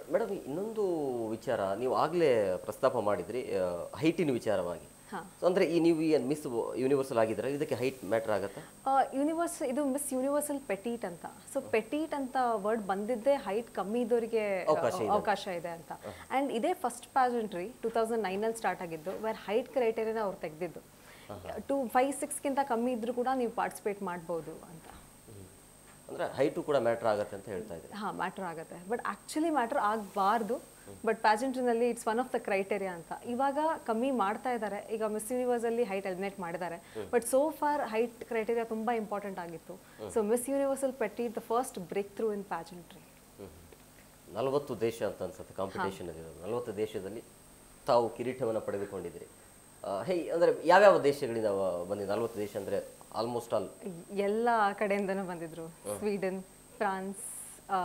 Madam ಇನ್ನೊಂದು ವಿಚಾರ ನೀವು ಆಗಲೇ ಪ್ರಸ್ತಾಪ ಮಾಡಿದ್ರಿ ಹೈಟಿನ ವಿಚಾರವಾಗಿ ಹಾ. ಸೊ ಅಂದ್ರೆ ಈ ನೀವು ಈ ಮಿಸ್ ಯೂನಿವರ್ಸಲ್ ಆಗಿದ್ರೆ ಇದಕ್ಕೆ ಹೈಟ್ ಮ್ಯಾಟರ್ ಆಗುತ್ತಾ ಯೂನಿವರ್ಸ್ ಇದು ಮಿಸ್ ಯೂನಿವರ್ಸಲ್ ಪೆಟೀಟ್ ಅಂತ ಸೊ ಪೆಟೀಟ್ ಅಂತ ವರ್ಡ್ ಬಂದಿದ್ದೇ ಹೈಟ್ ಕಮ್ಮಿ ಇದ್ದವರಿಗೆ ಅವಕಾಶ ಇದೆ. ಅವಕಾಶ ಇದೆ ಅಂತ ಅಂಡ್ ಇದೇ ಫಸ್ಟ್ ಪ್ಯಾಜೆಂಟ್ರಿ ಟೂ ತೌಸಂಡ್ ನೈನಲ್ಲಿ ಸ್ಟಾರ್ಟ್ ಆಗಿದ್ದು ವೇರ್ ಹೈಟ್ ಕ್ರೈಟೇರಿಯಾನ ಅವ್ರು ತೆಗೆದಿದ್ದು ಟು ಫೈವ್ ಸಿಕ್ಸ್ಗಿಂತ ಕಮ್ಮಿ ಇದ್ರೂ ಕೂಡ ನೀವು ಪಾರ್ಟಿಸಿಪೇಟ್ ಮಾಡ್ಬೋದು ಅಂತ ಅಂದ್ರೆ ಹೈಟು ಕೂಡ ಮ್ಯಾಟರ್ ಆಗತ್ತೆ ಅಂತ ಹೇಳ್ತಾ ಇದ್ದೀರಿ ಹಾಂ ಮ್ಯಾಟ್ರ್ ಆಗುತ್ತೆ ಬಟ್ ಆ್ಯಕ್ಚುಲಿ ಮ್ಯಾಟ್ರ್ ಆಗಬಾರ್ದು ಬಟ್ ಪ್ಯಾಜೆಂಟ್ರಿನಲ್ಲಿ it's one of the criteria ಅಂತ ಇವಾಗ ಕಮ್ಮಿ ಮಾಡ್ತಾ ಇದ್ದಾರೆ ಈಗ ಮಿಸ್ ಯೂನಿವರ್ಸಲ್ಲಿ ಹೈಟ್ ಎಲಿಮಿನೇಟ್ ಮಾಡಿದ್ದಾರೆ but so for height criteria ತುಂಬ ಇಂಪಾರ್ಟೆಂಟ್ ಆಗಿತ್ತು so Miss Universal petite the first breakthrough in pageantry ನಲವತ್ತು ದೇಶ ಅಂತ ಅನ್ಸುತ್ತೆ ಕಾಂಪಿಟೇಷನ್ ನಲವತ್ತು ದೇಶದಲ್ಲಿ ತಾವು ಕಿರೀಟವನ್ನು ಪಡೆದುಕೊಂಡಿದ್ದೀರಿ ಆ, ಹೇ ಅಂದ್ರೆ ಯಾವ್ಯಾವ ದೇಶಗಳಿಂದ ಬಂದಿದೆ ನಲವತ್ತು ದೇಶ ಅಂದ್ರೆ ಆಲ್ಮೋಸ್ಟ್ ಆಲ್ ಎಲ್ಲ ಕಡೆಯಿಂದನೂ ಬಂದಿದ್ರು ಸ್ವೀಡನ್ ಫ್ರಾನ್ಸ್ ಆ,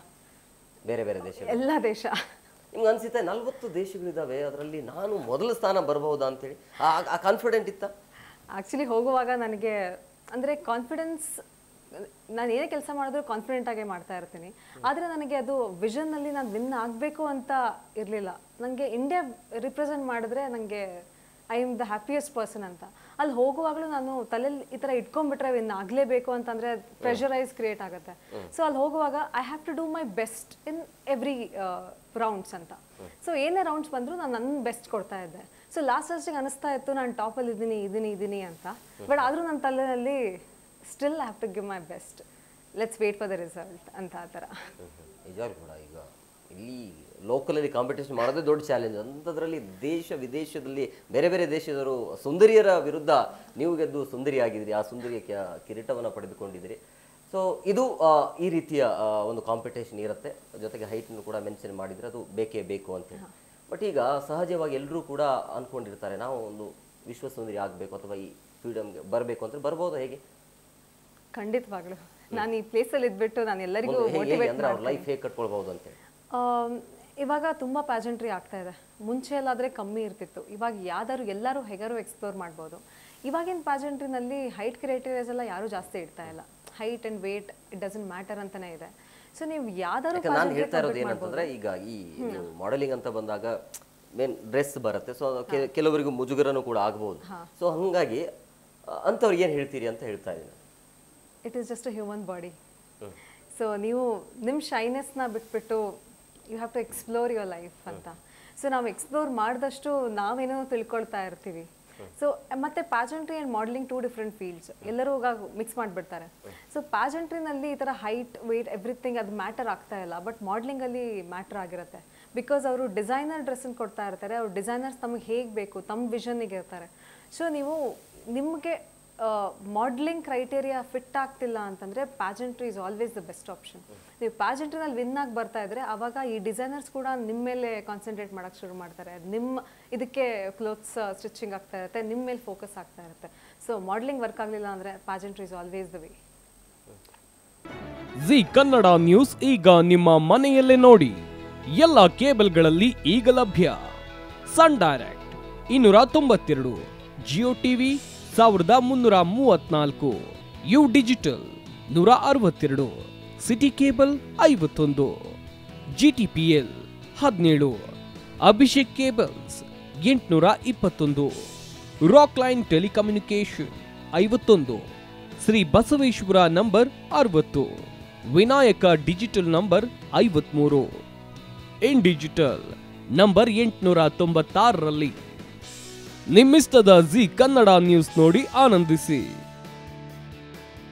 ಬೇರೆ ಬೇರೆ ದೇಶ ಎಲ್ಲ ದೇಶ ನಿಮ್ಗೆ ಅನ್ಸುತ್ತೆ ನಲವತ್ತು ದೇಶಗಳಿದಾವೆ ಅದರಲ್ಲಿ ನಾನು ಮೊದಲ ಸ್ಥಾನ ಬರಬಹುದಾ ಅಂತೇಳಿ ಆ- ಆ ಕಾನ್ಫಿಡೆಂಟ್ ಇತ್ತ ಆ್ಯಕ್ಚುಲಿ ಹೋಗುವಾಗ ನನಗೆ ಅಂದರೆ ಕಾನ್ಫಿಡೆನ್ಸ್ ನಾನು ಏನೇ ಕೆಲಸ ಮಾಡಿದ್ರು ಕಾನ್ಫಿಡೆಂಟ್ ಆಗೇ ಮಾಡ್ತಾ ಇರ್ತೀನಿ ಆದರೆ ನನಗೆ ಅದು ವಿಷನ್ನಲ್ಲಿ ನಾನು ವಿನ್ ಆಗಬೇಕು ಅಂತ ಇರಲಿಲ್ಲ ನನಗೆ ಇಂಡಿಯಾ ರಿಪ್ರೆಸೆಂಟ್ ಮಾಡಿದ್ರೆ ನನಗೆ I am the happiest person ಅಂತ ಅಲ್ಲಿ ಹೋಗುವಾಗಲೂ ನಾನು ತಲೆಯಲ್ಲಿ ಈ ಥರ ಇಟ್ಕೊಂಡ್ಬಿಟ್ರೆ ವಿನ್ ಆಗಲೇಬೇಕು ಅಂತಂದರೆ ಪ್ರೆಷರೈಸ್ ಕ್ರಿಯೇಟ್ ಆಗುತ್ತೆ ಸೊ ಅಲ್ಲಿ ಹೋಗುವಾಗ I have to do my best in every rounds ಅಂತ ಸೊ ಏನೇ ರೌಂಡ್ಸ್ ಬಂದರೂ ನಾನು ನನ್ನ ಬೆಸ್ಟ್ ಕೊಡ್ತಾ ಇದ್ದೆ ಸೊ ಲಾಸ್ಟ್ ಲಾಸ್ಟಿಗೆ ಅನಿಸ್ತಾ ಇತ್ತು ನಾನು ಟಾಪಲ್ಲಿ ಇದ್ದೀನಿ ಇದ್ದೀನಿ ಇದ್ದೀನಿ ಅಂತ ಬಟ್ ಆದರೂ ನನ್ನ ತಲೆಯಲ್ಲಿ still have to give my best let's wait for the result ಅಂತ ಆ ಥರ ನಿಜವಾಗ್ಲೂ ಕೂಡ ಈಗ ಇಲ್ಲಿ ಲೋಕಲಲ್ಲಿ ಕಾಂಪಿಟೇಷನ್ ಮಾಡೋದೇ ದೊಡ್ಡ ಚಾಲೆಂಜ್ ಅಂಥದ್ರಲ್ಲಿ ದೇಶ ವಿದೇಶದಲ್ಲಿ ಬೇರೆ ಬೇರೆ ದೇಶದವರು ಸುಂದರಿಯರ ವಿರುದ್ಧ ನೀವು ಗೆದ್ದು ಸುಂದರಿ ಆಗಿದ್ರಿ ಆ ಸುಂದರಿಯ ಕ- ಕಿರೀಟವನ್ನು ಪಡೆದುಕೊಂಡಿದ್ದೀರಿ ಸೊ ಇದು ಆ, ಈ ರೀತಿಯ ಆ, ಒಂದು ಕಾಂಪಿಟೇಷನ್ ಇರುತ್ತೆ ಜೊತೆಗೆ ಹೈಟನ್ನು ಕೂಡ ಮೆನ್ಷನ್ ಮಾಡಿದರೆ ಅದು ಬೇಕೇ ಬೇಕು ಅಂತೇಳಿ ಬಟ್ ಈಗ ಸಹಜವಾಗಿ ಎಲ್ಲರೂ ಕೂಡ ಅಂದ್ಕೊಂಡಿರ್ತಾರೆ ನಾವು ಒಂದು ವಿಶ್ವ ಸುಂದರಿ ಆಗಬೇಕು ಅಥವಾ ಈ ಫ್ರೀಡಮ್ಗೆ ಬರಬೇಕು ಅಂತ ಬರ್ಬೋದಾ ಹೇಗೆ ಖಂಡಿತವಾಗ್ಲು ನಾನು ಈ ಪ್ಲೇಸಲ್ಲಿ ಇದ್ಬಿಟ್ಟು ನಾನು ಎಲ್ಲರಿಗೂ ಮುಂದೆ ಹೇಗೆ ಹೇಗೆ ಮೋಟಿವೇಟ್ ಅಂದ್ರೆ ಅವ್ರ ಲೈಫ್ ಹೇಗೆ ಕಟ್ಕೊಳ್ಬಹುದು ಅಂತೇಳಿ ಆಮ್, ಇವಾಗ ತುಂಬ ಪ್ಯಾಜೆಂಟ್ರಿ ಆಗ್ತಾ ಇದೆ ಮುಂಚೆ ಎಲ್ಲಾದರೆ ಕಮ್ಮಿ ಇರ್ತಿತ್ತು ಇವಾಗ ಯಾವ್ದಾದ್ರು ಎಲ್ಲರೂ ಹೇಗಾರು ಎಕ್ಸ್ಪ್ಲೋರ್ ಮಾಡ್ಬೋದು ಇವಾಗಿನ ಪ್ಯಾಜೆಂಟ್ರಿನಲ್ಲಿ ಹೈಟ್ ಕ್ರೈಟೀರಿಯಾಸ್ ಎಲ್ಲ ಯಾರೂ ಜಾಸ್ತಿ ಇಡ್ತಾ ಇಲ್ಲ height and weight it doesn't matter ಅಂತಲೇ ಇದೆ ಸೊ ನೀವು ಯಾವ್ದಾದ್ರು ಯಾಕೆ ನಾನು ಹೇಳ್ತಾ ಇರೋದು ಏನಂತಂದ್ರೆ ಈಗ ಈ ಮಾಡೆಲಿಂಗ್ ಅಂತ ಬಂದಾಗ ಮೇನ್ ಡ್ರೆಸ್ ಬರುತ್ತೆ ಸೊ ಕೆಲವರಿಗೂ ಮುಜುಗರನು ಕೂಡ ಆಗ್ಬೋದು ಸೊ ಹಂಗಾಗಿ ಆ, ಅಂಥವ್ರಿಗೆ ಏನು ಹೇಳ್ತೀರಿ ಅಂತ ಹೇಳ್ತಾ ಇದ್ದೀನಿ it is just a human body so ನೀವು ನಿಮ್ಮ ಶೈನೆಸ್ನ ಬಿಟ್ಬಿಟ್ಟು you have to explore your life ಅಂತ ಸೊ ನಾವು ಎಕ್ಸ್ಪ್ಲೋರ್ ಮಾಡಿದಷ್ಟು ನಾವೇನೋ ತಿಳ್ಕೊಳ್ತಾ ಇರ್ತೀವಿ ಸೊ ಮತ್ತೆ pageantry and modelling two different fields ಎಲ್ಲರೂ ಮಿಕ್ಸ್ ಮಾಡಿಬಿಡ್ತಾರೆ ಸೊ ಪ್ಯಾಜೆಂಟ್ರಿನಲ್ಲಿ ಈ ಥರ ಹೈಟ್ ವೆಯ್ಟ್ ಎವ್ರಿಥಿಂಗ್ ಅದು ಮ್ಯಾಟರ್ ಆಗ್ತಾ ಇಲ್ಲ ಬಟ್ ಮಾಡಲಿಂಗಲ್ಲಿ ಮ್ಯಾಟರ್ ಆಗಿರುತ್ತೆ ಬಿಕಾಸ್ ಅವರು ಡಿಸೈನರ್ ಡ್ರೆಸ್ಸನ್ನು ಕೊಡ್ತಾ ಇರ್ತಾರೆ ಅವ್ರು ಡಿಸೈನರ್ಸ್ ತಮಗೆ ಹೇಗೆ ಬೇಕು ತಮ್ಮ ವಿಷನ್ನಿಗೆ ಇರ್ತಾರೆ ಸೊ ನೀವು ನಿಮಗೆ ಮಾಡಲಿಂಗ್ ಕ್ರೈಟೇರಿಯಾ ಫಿಟ್ ಆಗ್ತಿಲ್ಲ ಅಂತಂದರೆ pageantry is always the best option ನೀವು ಪ್ಯಾಜೆಂಟ್ರಿನಲ್ಲಿ ವಿನ್ ಆಗಿ ಬರ್ತಾ ಇದ್ರೆ ಆವಾಗ ಈ ಡಿಸೈನರ್ಸ್ ಕೂಡ ನಿಮ್ಮ ಮೇಲೆ ಕಾನ್ಸಂಟ್ರೇಟ್ ಮಾಡೋಕ್ಕೆ ಶುರು ಮಾಡ್ತಾರೆ ನಿಮ್ಮ ಇದಕ್ಕೆ ಕ್ಲೋತ್ಸ್ ಸ್ಟಿಚಿಂಗ್ ಆಗ್ತಾ ಇರುತ್ತೆ ನಿಮ್ಮ ಮೇಲೆ ಫೋಕಸ್ ಆಗ್ತಾ ಇರುತ್ತೆ ಸೊ ಮಾಡಲಿಂಗ್ ವರ್ಕ್ ಆಗಲಿಲ್ಲ ಅಂದರೆ pageantry is always the way Zee Kannada News ಈಗ ನಿಮ್ಮ ಮನೆಯಲ್ಲೇ ನೋಡಿ ಎಲ್ಲ ಕೇಬಲ್ಗಳಲ್ಲಿ ಈಗ ಲಭ್ಯ ಸನ್ ಡೈರೆಕ್ಟ್ ಇನ್ನೂರ ತೊಂಬತ್ತೆರಡು ಜಿಯೋ ಟಿವಿ ಸಾವಿರದ ಮುನ್ನೂರ ಮೂವತ್ನಾಲ್ಕು ಯು ಡಿಜಿಟಲ್ ನೂರ ಅರವತ್ತೆರಡು ಸಿಟಿ ಕೇಬಲ್ ಐವತ್ತೊಂದು ಜಿಟಿಪಿಎಲ್ ಹದಿನೇಳು ಅಭಿಷೇಕ್ ಕೇಬಲ್ಸ್ ಎಂಟುನೂರ ಇಪ್ಪತ್ತೊಂದು ರಾಕ್ ಲೈನ್ ಟೆಲಿಕಮ್ಯುನಿಕೇಶನ್ ಐವತ್ತೊಂದು ಶ್ರೀ ಬಸವೇಶ್ವರ ನಂಬರ್ ಅರವತ್ತು ವಿನಾಯಕ ಡಿಜಿಟಲ್ ನಂಬರ್ ಐವತ್ಮೂರು ಇನ್ ಡಿಜಿಟಲ್ ನಂಬರ್ ಎಂಟುನೂರ ತೊಂಬತ್ತಾರರಲ್ಲಿ ನಿಮ್ಮಿಸ್ತದ ಜಿ ಕನ್ನಡ ನ್ಯೂಸ್ ನೋಡಿ ಆನಂದಿಸಿ